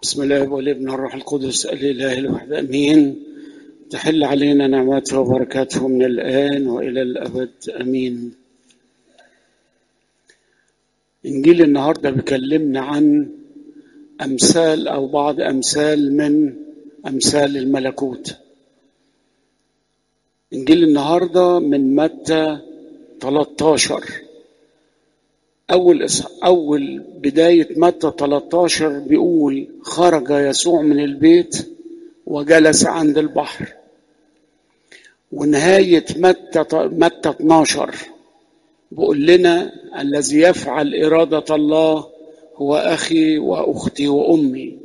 بسم الله والابن الروح القدس الاله الواحد امين تحل علينا نعمته وبركاته من الان والى الابد امين انجيل النهارده بيكلمنا عن امثال او بعض امثال من امثال الملكوت انجيل النهارده من متى 13 أول أول بداية متى 13 بيقول خرج يسوع من البيت وجلس عند البحر ونهاية متى متى 12 بيقول لنا الذي يفعل إرادة الله هو أخي وأختي وأمي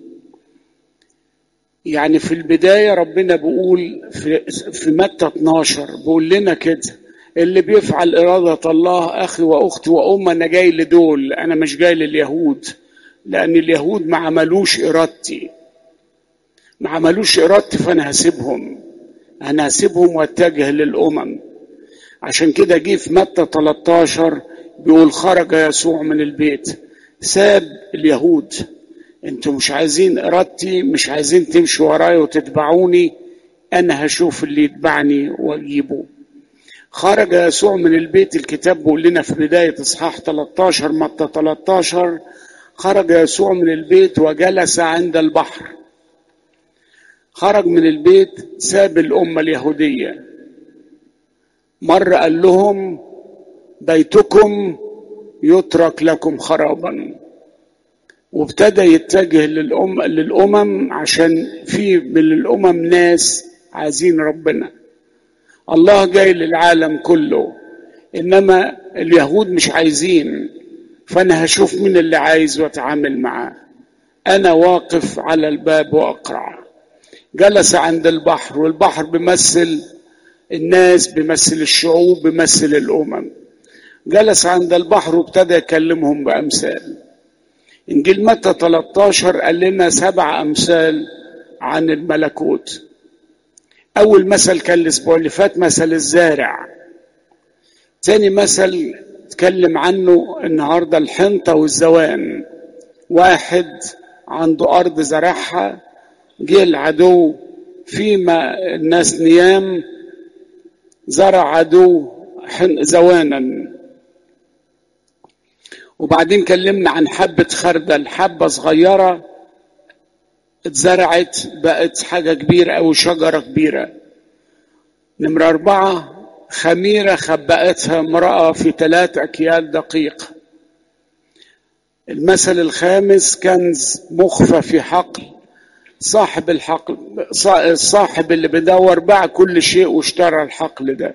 يعني في البداية ربنا بيقول في, في متى 12 بيقول لنا كده اللي بيفعل إرادة الله أخي وأختي وأم أنا جاي لدول أنا مش جاي لليهود لأن اليهود ما عملوش إرادتي ما عملوش إرادتي فأنا هسيبهم أنا هسيبهم واتجه للأمم عشان كده جه في متى 13 بيقول خرج يسوع من البيت ساب اليهود انتوا مش عايزين إرادتي مش عايزين تمشوا ورايا وتتبعوني أنا هشوف اللي يتبعني وأجيبه خرج يسوع من البيت الكتاب بيقول لنا في بداية إصحاح 13 متى 13 خرج يسوع من البيت وجلس عند البحر خرج من البيت ساب الأمة اليهودية مرة قال لهم بيتكم يترك لكم خرابا وابتدى يتجه للأم للأمم عشان في من الأمم ناس عايزين ربنا الله جاي للعالم كله انما اليهود مش عايزين فانا هشوف مين اللي عايز واتعامل معاه انا واقف على الباب واقرع جلس عند البحر والبحر بيمثل الناس بيمثل الشعوب بيمثل الامم جلس عند البحر وابتدى يكلمهم بامثال انجيل متى 13 قال لنا سبع امثال عن الملكوت أول مثل كان الأسبوع اللي فات مثل الزارع تاني مثل اتكلم عنه النهاردة الحنطة والزوان واحد عنده أرض زرعها جه العدو فيما الناس نيام زرع عدو زوانا وبعدين كلمنا عن حبة خردل حبة صغيرة اتزرعت بقت حاجة كبيرة أو شجرة كبيرة نمرة أربعة خميرة خبأتها امرأة في ثلاث أكيال دقيق المثل الخامس كنز مخفى في حقل صاحب الحقل الصاحب اللي بدور باع كل شيء واشترى الحقل ده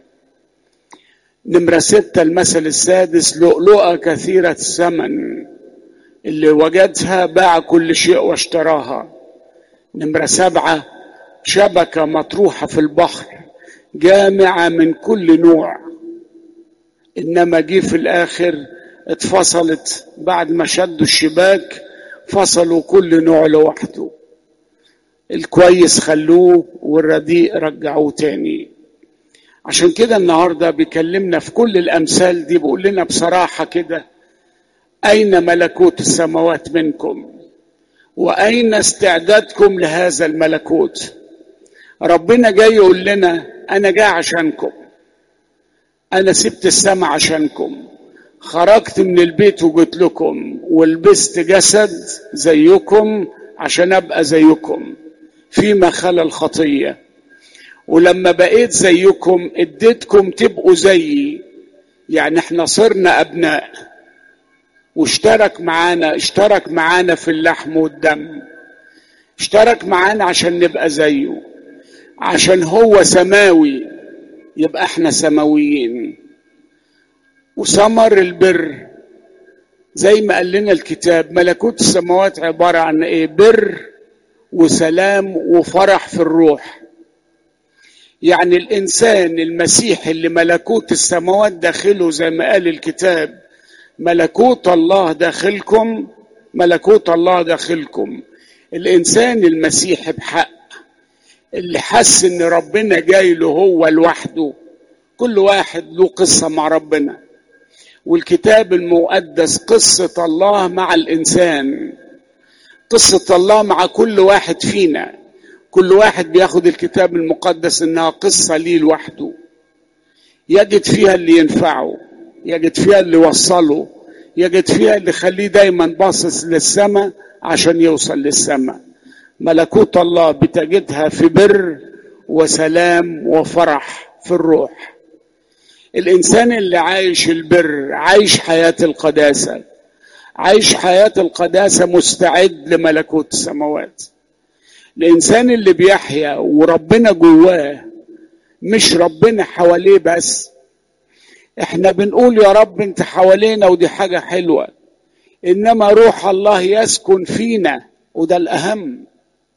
نمرة ستة المثل السادس لؤلؤة كثيرة الثمن اللي وجدها باع كل شيء واشتراها نمرة سبعة شبكة مطروحة في البحر جامعة من كل نوع إنما جه في الآخر اتفصلت بعد ما شدوا الشباك فصلوا كل نوع لوحده الكويس خلوه والرديء رجعوه تاني عشان كده النهاردة بيكلمنا في كل الأمثال دي بيقول لنا بصراحة كده أين ملكوت السماوات منكم واين استعدادكم لهذا الملكوت ربنا جاي يقول لنا انا جاي عشانكم انا سبت السماء عشانكم خرجت من البيت وجيت لكم ولبست جسد زيكم عشان ابقى زيكم فيما خلا الخطيه ولما بقيت زيكم اديتكم تبقوا زيي يعني احنا صرنا ابناء واشترك معانا اشترك معانا في اللحم والدم اشترك معانا عشان نبقى زيه عشان هو سماوي يبقى احنا سماويين وثمر البر زي ما قال لنا الكتاب ملكوت السماوات عبارة عن ايه بر وسلام وفرح في الروح يعني الانسان المسيحي اللي ملكوت السماوات داخله زي ما قال الكتاب ملكوت الله داخلكم ملكوت الله داخلكم الانسان المسيحي بحق اللي حس ان ربنا جاي له هو لوحده كل واحد له قصه مع ربنا والكتاب المقدس قصه الله مع الانسان قصة الله مع كل واحد فينا كل واحد بياخد الكتاب المقدس انها قصة ليه لوحده يجد فيها اللي ينفعه يجد فيها اللي يوصله يجد فيها اللي يخليه دايما باصص للسماء عشان يوصل للسماء ملكوت الله بتجدها في بر وسلام وفرح في الروح الانسان اللي عايش البر عايش حياه القداسه عايش حياه القداسه مستعد لملكوت السماوات الانسان اللي بيحيا وربنا جواه مش ربنا حواليه بس احنا بنقول يا رب انت حوالينا ودي حاجه حلوه انما روح الله يسكن فينا وده الاهم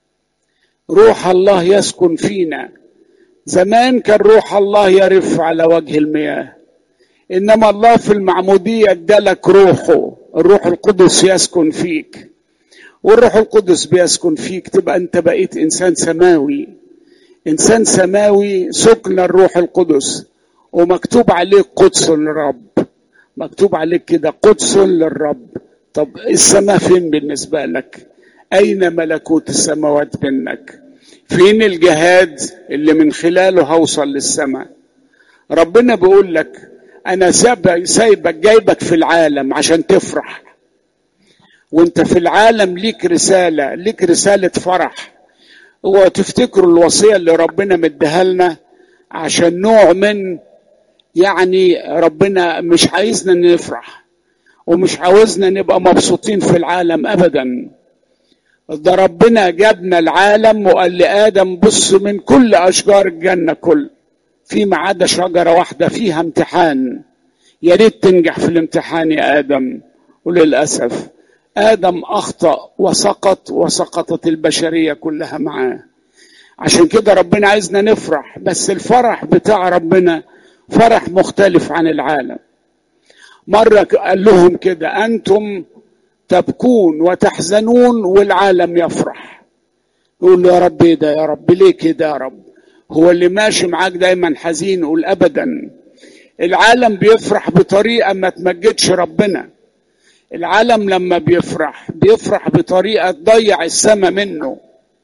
روح الله يسكن فينا زمان كان روح الله يرف على وجه المياه انما الله في المعموديه ادالك روحه الروح القدس يسكن فيك والروح القدس بيسكن فيك تبقى انت بقيت انسان سماوي انسان سماوي سكن الروح القدس ومكتوب عليك قدس للرب مكتوب عليك كده قدس للرب طب السماء فين بالنسبه لك اين ملكوت السماوات منك فين الجهاد اللي من خلاله هوصل للسماء ربنا بيقول لك انا سايبك جايبك في العالم عشان تفرح وانت في العالم ليك رساله ليك رساله فرح اوعوا تفتكروا الوصيه اللي ربنا مديها لنا عشان نوع من يعني ربنا مش عايزنا نفرح ومش عاوزنا نبقى مبسوطين في العالم ابدا ده ربنا جابنا العالم وقال لادم بص من كل اشجار الجنه كل فيما عدا شجره واحده فيها امتحان يا ريت تنجح في الامتحان يا ادم وللاسف ادم اخطا وسقط وسقطت البشريه كلها معاه عشان كده ربنا عايزنا نفرح بس الفرح بتاع ربنا فرح مختلف عن العالم مره قال لهم كده انتم تبكون وتحزنون والعالم يفرح يقول له يا رب ايه ده يا رب ليه كده يا رب هو اللي ماشي معاك دايما حزين قول ابدا العالم بيفرح بطريقه ما تمجدش ربنا العالم لما بيفرح بيفرح بطريقه تضيع السماء منه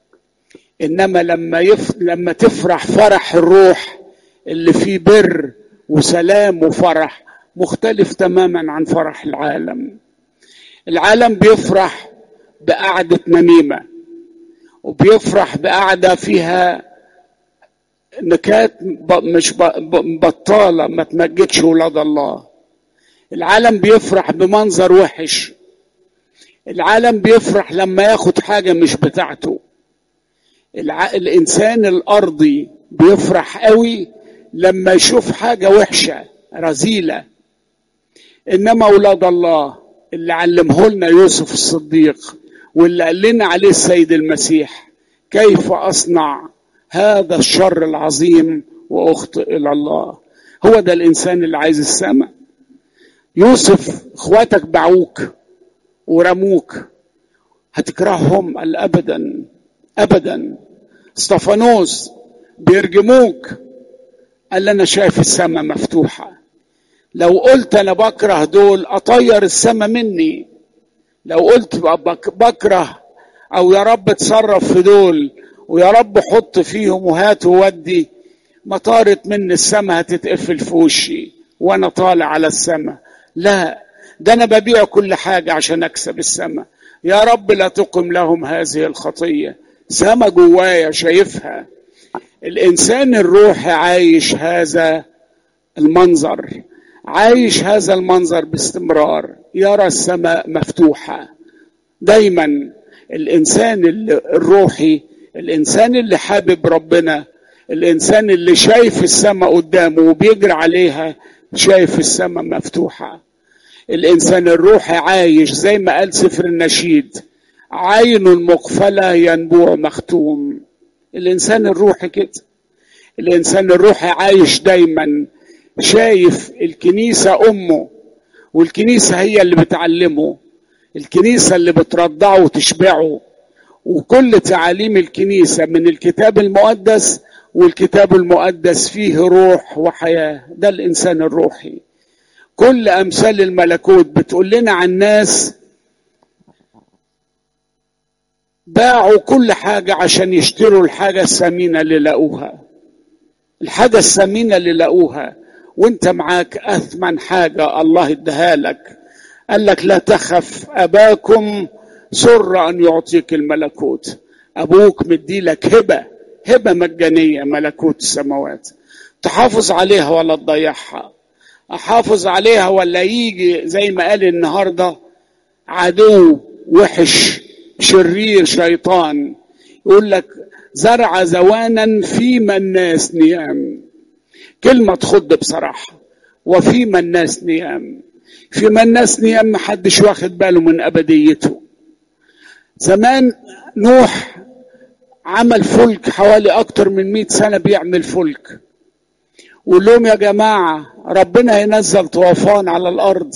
انما لما يف... لما تفرح فرح الروح اللي فيه بر وسلام وفرح مختلف تماما عن فرح العالم العالم بيفرح بقعدة نميمة وبيفرح بقعدة فيها نكات مش بطالة ما تمجدش ولاد الله العالم بيفرح بمنظر وحش العالم بيفرح لما ياخد حاجة مش بتاعته الع... الإنسان الأرضي بيفرح قوي لما يشوف حاجة وحشة رذيلة إنما أولاد الله اللي علمه لنا يوسف الصديق واللي قال لنا عليه السيد المسيح كيف أصنع هذا الشر العظيم وأخطئ إلى الله هو ده الإنسان اللي عايز السماء يوسف اخواتك باعوك ورموك هتكرههم قال ابدا ابدا استفانوس بيرجموك قال انا شايف السماء مفتوحه لو قلت انا بكره دول اطير السماء مني لو قلت بكره او يا رب اتصرف في دول ويا رب حط فيهم وهات وودي ما طارت مني السماء هتتقفل في وشي وانا طالع على السماء لا ده انا ببيع كل حاجه عشان اكسب السماء يا رب لا تقم لهم هذه الخطيه سما جوايا شايفها الانسان الروحي عايش هذا المنظر عايش هذا المنظر باستمرار يرى السماء مفتوحه دايما الانسان الروحي الانسان اللي حابب ربنا الانسان اللي شايف السماء قدامه وبيجري عليها شايف السماء مفتوحه الانسان الروحي عايش زي ما قال سفر النشيد عين المقفله ينبوع مختوم الانسان الروحي كده الانسان الروحي عايش دايما شايف الكنيسه امه والكنيسه هي اللي بتعلمه الكنيسه اللي بترضعه وتشبعه وكل تعاليم الكنيسه من الكتاب المقدس والكتاب المقدس فيه روح وحياه ده الانسان الروحي كل امثال الملكوت بتقول لنا عن ناس باعوا كل حاجة عشان يشتروا الحاجة الثمينة اللي لقوها الحاجة الثمينة اللي لقوها وانت معاك أثمن حاجة الله اداها لك قال لك لا تخف أباكم سر أن يعطيك الملكوت أبوك مديلك هبة هبة مجانية ملكوت السماوات تحافظ عليها ولا تضيعها أحافظ عليها ولا يجي زي ما قال النهاردة عدو وحش شرير شيطان يقول لك زرع زوانا فيما الناس نيام كلمة تخض بصراحة وفيما الناس نيام فيما الناس نيام محدش واخد باله من أبديته زمان نوح عمل فلك حوالي أكتر من مئة سنة بيعمل فلك وقول لهم يا جماعة ربنا هينزل طوفان على الأرض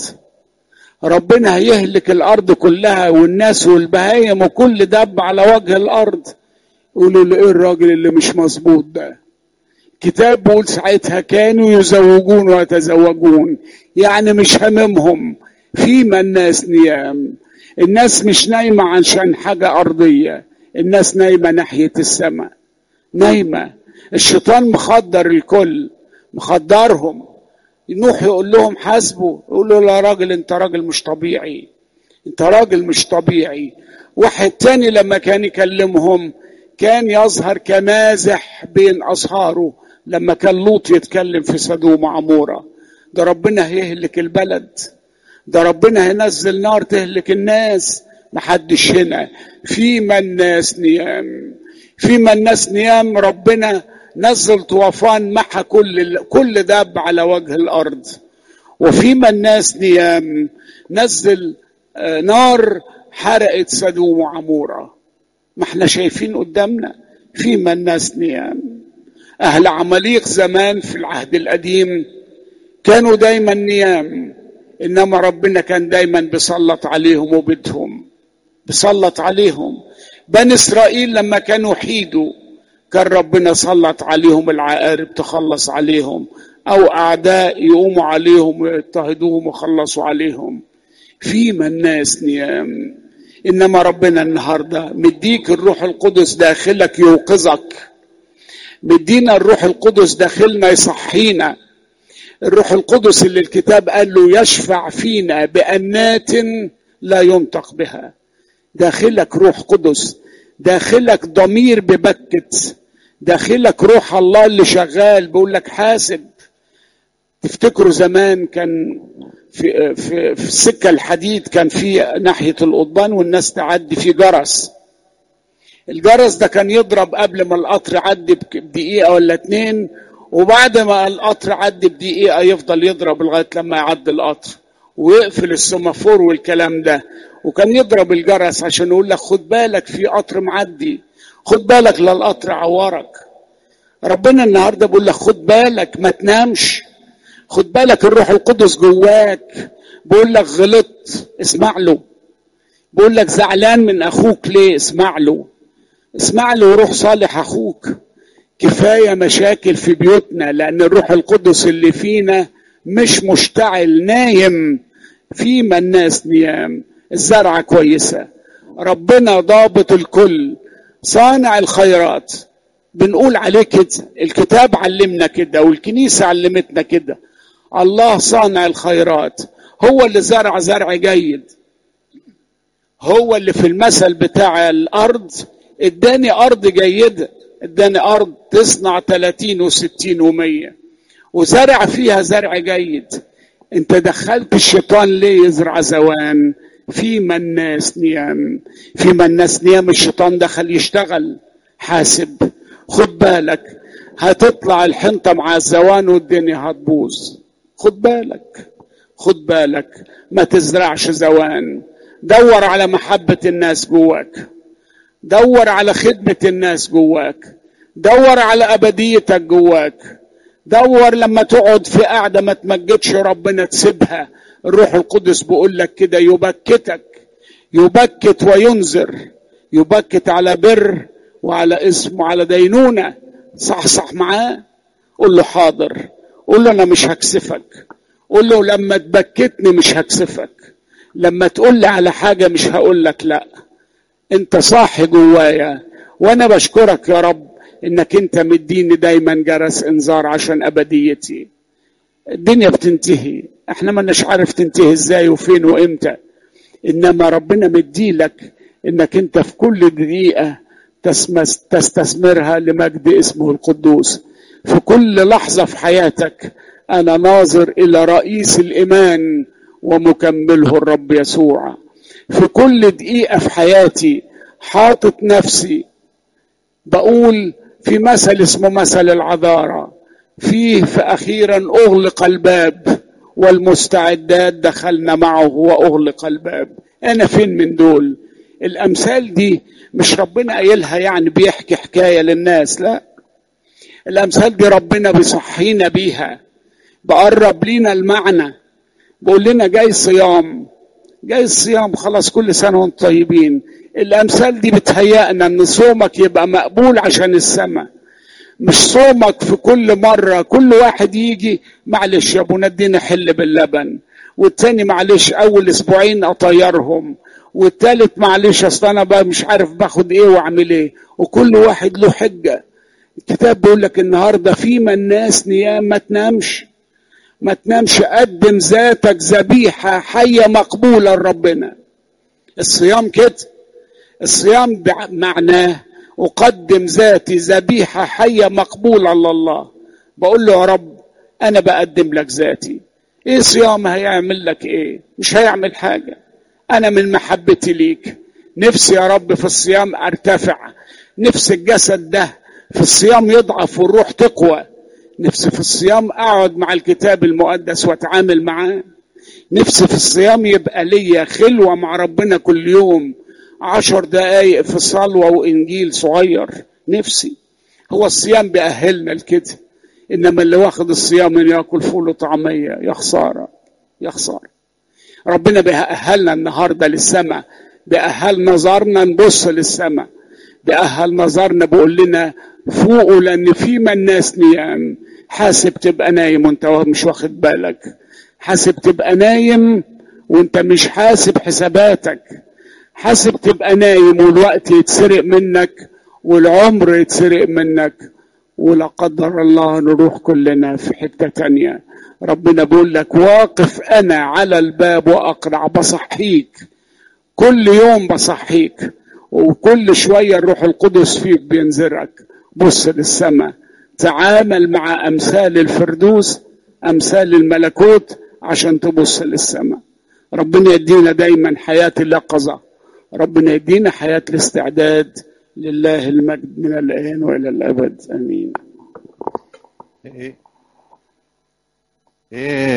ربنا هيهلك الأرض كلها والناس والبهايم وكل دب على وجه الأرض يقولوا له إيه الراجل اللي مش مظبوط ده كتاب بيقول ساعتها كانوا يزوجون ويتزوجون يعني مش هممهم فيما الناس نيام الناس مش نايمة عشان حاجة أرضية الناس نايمة ناحية السماء نايمة الشيطان مخدر الكل مخدرهم نوح يقول لهم حاسبوا يقول له لا راجل انت راجل مش طبيعي انت راجل مش طبيعي واحد تاني لما كان يكلمهم كان يظهر كمازح بين أصهاره لما كان لوط يتكلم في سدوم وعمورة ده ربنا هيهلك البلد ده ربنا هينزل نار تهلك الناس محدش هنا فيما الناس نيام فيما الناس نيام ربنا نزل طوفان محى كل كل داب على وجه الارض وفيما الناس نيام نزل نار حرقت سدوم وعموره ما احنا شايفين قدامنا فيما الناس نيام اهل عماليق زمان في العهد القديم كانوا دايما نيام انما ربنا كان دايما بيسلط عليهم وبدهم بيسلط عليهم بني اسرائيل لما كانوا حيدوا كان ربنا سلط عليهم العقارب تخلص عليهم او اعداء يقوموا عليهم ويضطهدوهم ويخلصوا عليهم فيما الناس نيام انما ربنا النهارده مديك الروح القدس داخلك يوقظك مدينا الروح القدس داخلنا يصحينا الروح القدس اللي الكتاب قال له يشفع فينا بأنات لا ينطق بها داخلك روح قدس داخلك ضمير ببكت داخلك روح الله اللي شغال بيقول لك حاسب تفتكروا زمان كان في في في السكه الحديد كان في ناحيه القضبان والناس تعدي في جرس الجرس ده كان يضرب قبل ما القطر يعدي بدقيقه ولا اتنين وبعد ما القطر عدي بدقيقه يفضل يضرب لغايه لما يعدي القطر ويقفل السمافور والكلام ده وكان يضرب الجرس عشان يقول لك خد بالك في قطر معدي خد بالك لا القطر عورك ربنا النهارده بيقول لك خد بالك ما تنامش خد بالك الروح القدس جواك بيقول لك غلطت اسمع له بيقول لك زعلان من اخوك ليه اسمع له اسمع له وروح صالح اخوك كفايه مشاكل في بيوتنا لان الروح القدس اللي فينا مش مشتعل نايم فيما الناس نيام الزرعه كويسه ربنا ضابط الكل صانع الخيرات بنقول عليه كده الكتاب علمنا كده والكنيسه علمتنا كده الله صانع الخيرات هو اللي زرع زرع جيد هو اللي في المثل بتاع الارض اداني ارض جيده اداني ارض تصنع 30 و60 و100 وزرع فيها زرع جيد انت دخلت الشيطان ليه يزرع زوان فيما الناس نيام فيما الناس نيام الشيطان دخل يشتغل حاسب خد بالك هتطلع الحنطة مع الزوان والدنيا هتبوظ خد بالك خد بالك ما تزرعش زوان دور على محبة الناس جواك دور على خدمة الناس جواك دور على أبديتك جواك دور لما تقعد في قعدة ما تمجدش ربنا تسيبها الروح القدس بيقول لك كده يبكتك يبكت وينذر يبكت على بر وعلى اسم وعلى دينونة صح صح معاه قول له حاضر قول له انا مش هكسفك قول له لما تبكتني مش هكسفك لما تقول لي على حاجة مش هقول لك لا انت صاحي جوايا وانا بشكرك يا رب انك انت مديني دايما جرس انذار عشان ابديتي الدنيا بتنتهي احنا ما نش عارف تنتهي ازاي وفين وامتى انما ربنا مديلك انك انت في كل دقيقه تستثمرها لمجد اسمه القدوس في كل لحظه في حياتك انا ناظر الى رئيس الايمان ومكمله الرب يسوع في كل دقيقه في حياتي حاطط نفسي بقول في مثل اسمه مثل العذاره فيه فاخيرا اغلق الباب والمستعدات دخلنا معه واغلق الباب انا فين من دول الامثال دي مش ربنا قايلها يعني بيحكي حكايه للناس لا الامثال دي ربنا بيصحينا بيها بقرب لينا المعنى بقول لنا جاي صيام جاي الصيام خلاص كل سنه وانتم طيبين الامثال دي بتهيأنا ان صومك يبقى مقبول عشان السماء مش صومك في كل مرة كل واحد يجي معلش يا ابو ندينا حل باللبن والتاني معلش اول اسبوعين اطيرهم والتالت معلش اصل انا بقى مش عارف باخد ايه واعمل ايه وكل واحد له حجة الكتاب بيقول لك النهارده فيما الناس نيام ما تنامش ما تنامش قدم ذاتك ذبيحة حية مقبولة لربنا الصيام كده الصيام معناه أقدم ذاتي ذبيحة حية مقبولة لله بقول له يا رب أنا بقدم لك ذاتي إيه صيام هيعمل لك إيه مش هيعمل حاجة أنا من محبتي ليك نفسي يا رب في الصيام أرتفع نفس الجسد ده في الصيام يضعف والروح تقوى نفسي في الصيام أقعد مع الكتاب المقدس وأتعامل معاه نفسي في الصيام يبقى ليا خلوة مع ربنا كل يوم عشر دقايق في صلوة وإنجيل صغير نفسي هو الصيام بيأهلنا لكده إنما اللي واخد الصيام إنه ياكل فول وطعمية يا خسارة يا خسارة ربنا بيأهلنا النهاردة للسماء بيأهل نظرنا نبص للسماء بيأهل نظرنا بيقول لنا فوقوا لأن فيما الناس نيام حاسب تبقى نايم وانت مش واخد بالك حاسب تبقى نايم وانت مش حاسب حساباتك حاسب تبقى نايم والوقت يتسرق منك والعمر يتسرق منك ولا قدر الله نروح كلنا في حتة تانية ربنا بيقول لك واقف أنا على الباب وأقرع بصحيك كل يوم بصحيك وكل شوية الروح القدس فيك بينزرك بص للسماء تعامل مع أمثال الفردوس أمثال الملكوت عشان تبص للسماء ربنا يدينا دايما حياة اليقظة ربنا يدينا حياة الاستعداد لله المجد من الآن وإلى الأبد آمين إيه إيه